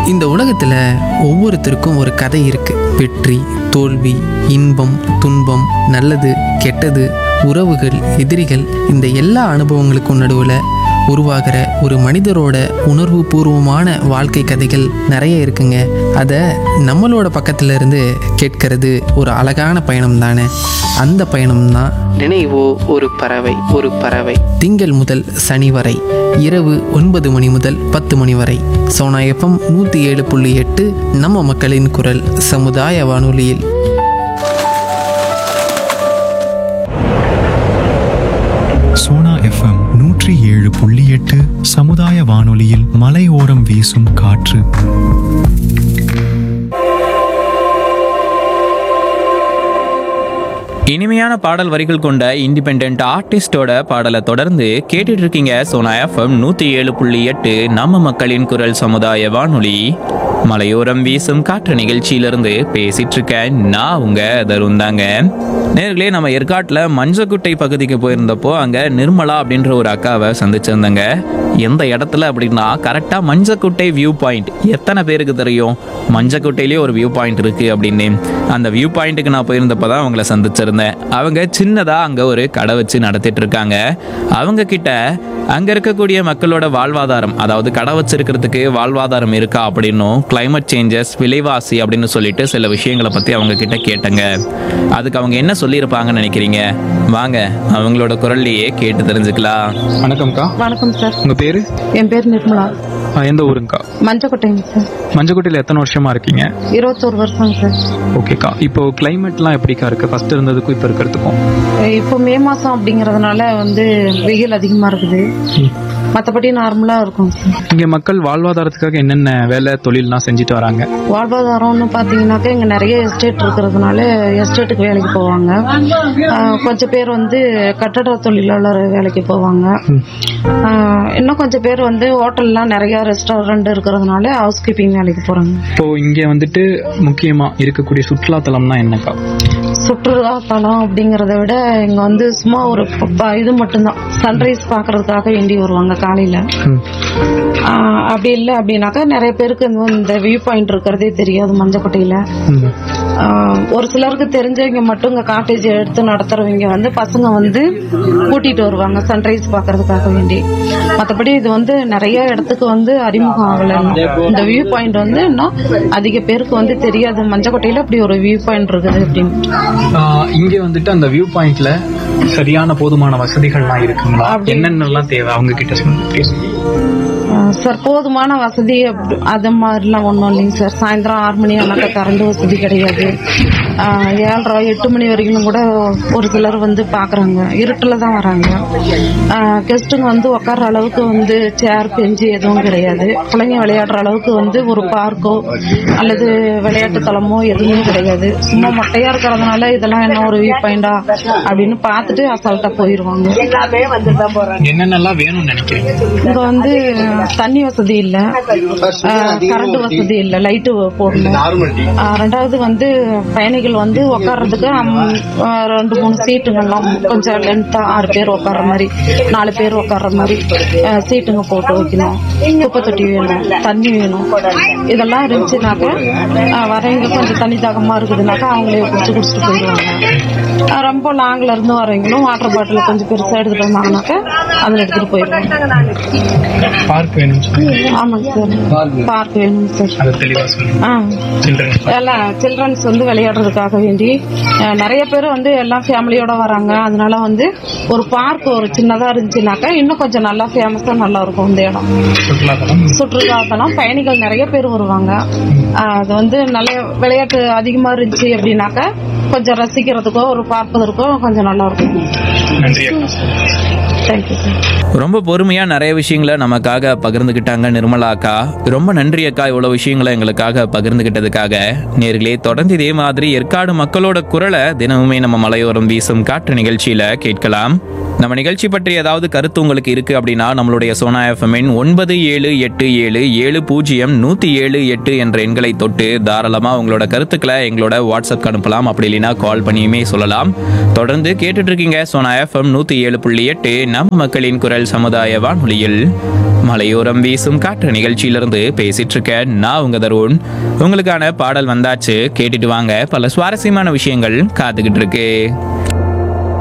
இந்த உலகத்தில் ஒவ்வொருத்தருக்கும் ஒரு கதை இருக்கு வெற்றி தோல்வி இன்பம் துன்பம் நல்லது கெட்டது உறவுகள் எதிரிகள் இந்த எல்லா அனுபவங்களுக்கும் நடுவில் உருவாகிற ஒரு மனிதரோட உணர்வு பூர்வமான வாழ்க்கை கதைகள் நிறைய இருக்குங்க அதை நம்மளோட பக்கத்துல இருந்து கேட்கறது ஒரு அழகான பயணம் தானே அந்த பயணம் தான் நினைவோ ஒரு பறவை ஒரு பறவை திங்கள் முதல் சனி வரை இரவு ஒன்பது மணி முதல் பத்து மணி வரை சோனா எஃப்எம் நூற்றி ஏழு புள்ளி எட்டு நம்ம மக்களின் குரல் சமுதாய வானொலியில் சோனா எஃப்எம் நூற்றி ஏழு புள்ளி எட்டு சமுதாய வானொலியில் மலையோரம் வீசும் காற்று இனிமையான பாடல் வரிகள் கொண்ட இண்டிபெண்ட் ஆர்டிஸ்டோட பாடலை தொடர்ந்து கேட்டுட்டு இருக்கீங்க சோனா எஃப்எம் நூத்தி ஏழு புள்ளி எட்டு நம்ம மக்களின் குரல் சமுதாய வானொலி மலையோரம் வீசும் காற்று நிகழ்ச்சியிலிருந்து பேசிட்டு இருக்கேன் நான் உங்க தருண் தாங்க நேர்களே நம்ம ஏற்காட்டில் மஞ்சக்குட்டை பகுதிக்கு போயிருந்தப்போ அங்க நிர்மலா அப்படின்ற ஒரு அக்காவை சந்திச்சிருந்தேங்க எந்த இடத்துல அப்படின்னா கரெக்டா மஞ்சக்குட்டை வியூ பாயிண்ட் எத்தனை பேருக்கு தெரியும் மஞ்சக்குட்டையிலேயே ஒரு வியூ பாயிண்ட் இருக்கு அப்படின்னு அந்த வியூ பாயிண்ட்டுக்கு நான் போயிருந்தப்போ தான் அவங்கள சந்திச்சிருந்தேன் அவங்க சின்னதா அங்க ஒரு கடை வச்சு நடத்திட்டு இருக்காங்க அவங்க கிட்ட அங்க இருக்கக்கூடிய மக்களோட வாழ்வாதாரம் அதாவது கடை வச்சிருக்கிறதுக்கு வாழ்வாதாரம் இருக்கா அப்படின்னும் climate சேஞ்சஸ் விலைவாசி அப்படின்னு சொல்லிட்டு சில விஷயங்களை பத்தி அவங்க கிட்ட கேட்டேங்க அதுக்கு அவங்க என்ன சொல்லியிருப்பாங்கன்னு நினைக்கிறீங்க வாங்க அவங்களோட குரல்லையே கேட்டு தெரிஞ்சுக்கலாம் வணக்கம்க்கா வணக்கம் சார் உங்க பேரு என் பேர் நிர்மலா ஆ, எந்த ஊருங்கக்கா மஞ்சக்கோட்டைங்க சார் மஞ்சக்கோட்டையில எத்தனை வருஷமா இருக்கீங்க இருபத்தோரு வருஷம் சார் ஓகேக்கா இப்போ கிளைமேட்லாம் எப்படிக்கா இருக்கு ஃபர்ஸ்ட் இருந்ததுக்கும் இப்போ இருக்கிறதுக்கும் இப்போ மே மாசம் அப்படிங்கறதுனால வந்து வெயில் அதிகமா இருக்குது மற்றபடி நார்மலா இருக்கும் சார் இங்க மக்கள் வாழ்வாதாரத்துக்காக என்னென்ன வேலை தொழில்லாம் செஞ்சுட்டு வராங்க வாழ்வாதாரம்னு பாத்தீங்கன்னாக்கா இங்க நிறைய எஸ்டேட் இருக்கிறதுனால எஸ்டேட்டுக்கு வேலைக்கு போவாங்க ஆஹ் கொஞ்சம் பேர் வந்து கட்டட தொழிலாளர் வேலைக்கு போவாங்க ஆஹ் இன்னும் கொஞ்சம் பேர் வந்து ஹோட்டல்லாம் நிறைய ரெஸ்டாரண்ட் இருக்கிறதுனால ஹவுஸ் கீப்பிங் வேலைக்கு போறாங்க இப்போ இங்க வந்துட்டு முக்கியமா இருக்கக்கூடிய சுற்றுலா தலம்னா என்னக்கா சுற்றுலா தலம் அப்படிங்கறத விட இங்க வந்து சும்மா ஒரு ப- இது மட்டும்தான் சன்ரைஸ் பாக்குறதுக்காக வேண்டி வருவாங்க காலையில ம். ஆஹ் அப்படி இல்லை அப்படின்னாக்கா நிறைய பேருக்கு இந்த- இந்த வியூ பாயிண்ட் இருக்கிறதே தெரியாது மஞ்சக்கோட்டையில ம். ஆஹ் ஒரு சிலருக்கு தெரிஞ்சவங்க மட்டும் இங்க காட்டேஜ் எடுத்து நடத்துறவங்க வந்து பசங்க வந்து கூட்டிட்டு வருவாங்க சன்ரைஸ் பாக்குறதுக்காக வேண்டி மத்தபடி இது வந்து நிறைய இடத்துக்கு வந்து அறிமுகம் ஆகல இன்னும். இந்த வியூ பாயிண்ட் வந்து இன்னும் அதிக பேருக்கு வந்து தெரியாது மஞ்சக்கோட்டையில அப்படி ஒரு வியூ பாயிண்ட் இருக்குது அப்படின்னு ஆ, இங்க வந்துட்டு அந்த வியூ பாயிண்ட்ல சரியான போதுமான வசதிகள்லாம் இருக்குங்களா அப்படி- என்னென்னலாம் தேவை அவங்க கிட்ட சொல்லுங்க please. ஆஹ் சார் போதுமான வசதி அப்படி- அது மாதிரிலாம் ஒன்றும் இல்லைங்க சார் சாயந்தரம் ஆறு மணி ஆனாக்கா கரண்ட் வசதி கிடையாது ஆஹ் ஏழரை எட்டு மணி வரைக்கும் கூட ஒரு சிலர் வந்து பார்க்குறாங்க இருட்டில் தான் வராங்க கெஸ்ட்டுங்க வந்து உட்கார்ற அளவுக்கு வந்து சேர் பெஞ்சு எதுவும் கிடையாது பிள்ளைங்க விளையாடுற அளவுக்கு வந்து ஒரு பார்க்கோ அல்லது விளையாட்டு தளமோ எதுவுமே கிடையாது சும்மா மொட்டையா இருக்கிறதுனால இதெல்லாம் என்ன ஒரு வியூ பாயிண்டா அப்படின்னு பார்த்துட்டு அசால்ட்டா போயிடுவாங்க என்னென்னலாம் வேணும்னு நினைக்கிறீங்க இங்க வந்து தண்ணி வசதி இல்ல கரண்ட் வசதி இல்ல லைட்டு போடணும் ஆஹ் ரெண்டாவது வந்து பயணிகள் வந்து உட்கார்றதுக்கு ஹம், ஆஹ் ரெண்டு மூணு சீட்டுங்கெல்லாம் கொஞ்சம் லென்த்தா ஆறு பேர் உட்கார்ற மாதிரி நாலு பேர் உட்கார்ற மாதிரி ஆஹ் சீட்டுங்க போட்டு வைக்கணும் குப்பை தொட்டி வேணும் தண்ணி வேணும் இதெல்லாம் இருந்துச்சுனாக்க ஆஹ் வரவங்க கொஞ்சம் தண்ணி தாகமா இருக்குதுனாக்கா அவங்களே குடிச்சு குடிச்சிட்டு போயிடுவாங்க ஆஹ் ரொம்ப லாங்ல இருந்து வரவங்களும் வாட்டர் பாட்டில் கொஞ்சம் பெருசா எடுத்துட்டு வந்தாங்கனாக்கா அதில் எடுத்துட்டு போயிடுவாங்க பார்க் வேணும்னு சொல்லுங்க ஆமாங்க சார் பார்க் வேணும் சார் அதை தெளிவா சொல்லுங்க ஆ சில்ட்ரன்ஸ் எல்லாம் சில்ட்ரன்ஸ் வந்து விளையாடுறதுக்காக வேண்டி அஹ், நிறைய பேர் வந்து எல்லாம் ஃபேமிலியோட வராங்க அதனால வந்து ஒரு பார்க் ஒரு சின்னதா இருந்துச்சுனாக்கா இன்னும் கொஞ்சம் நல்லா ஃபேமஸா நல்லா இருக்கும் இந்த இடம் சுற்றுலா தலம் சுற்றுலாத்தலம் பயணிகள் நிறைய பேர் வருவாங்க அஹ், அது வந்து நல்ல விளையாட்டு அதிகமா இருந்துச்சு அப்படின்னாக்கா கொஞ்சம் ரசிக்கிறதுக்கோ ஒரு பார்ப்பதற்கோ கொஞ்சம் நல்லா இருக்கும் நன்றி அக்கா தேங்க்யூ சார் ரொம்ப பொறுமையா நிறைய விஷயங்களை நமக்காக பகிர்ந்துக்கிட்டாங்க நிர்மலா அக்கா ரொம்ப நன்றி அக்கா இவ்வளவு விஷயங்களை எங்களுக்காக பகிர்ந்துகிட்டதுக்காக நேர்களே தொடர்ந்து இதே மாதிரி ஏற்காடு மக்களோட குரலை தினமுமே நம்ம மலையோரம் வீசும் காற்று நிகழ்ச்சியில கேட்கலாம் நம்ம நிகழ்ச்சி பற்றி ஏதாவது கருத்து உங்களுக்கு இருக்கு அப்படின்னா நம்மளுடைய சோனா எஃப்எம்மின் ஒன்பது ஏழு எட்டு ஏழு ஏழு பூஜ்ஜியம் நூற்றி ஏழு எட்டு என்ற எண்களை தொட்டு தாராளமாக உங்களோட கருத்துக்களை எங்களோட வாட்ஸ்அப்க்கு அனுப்பலாம் அப்படி இல்லைன்னா கால் பண்ணியுமே சொல்லலாம் தொடர்ந்து கேட்டுட்டு இருக்கீங்க சோனா எஃப்எம் நூற்றி ஏழு புள்ளி எட்டு நம்ம மக்களின் குரல் சமுதாய வானொலியில் மலையோரம் வீசும் காற்று நிகழ்ச்சியிலிருந்து பேசிட்டு இருக்கேன் நான் உங்க தருண் உங்களுக்கான பாடல் வந்தாச்சு கேட்டுட்டு வாங்க பல சுவாரஸ்யமான விஷயங்கள் காத்துக்கிட்டு இருக்கு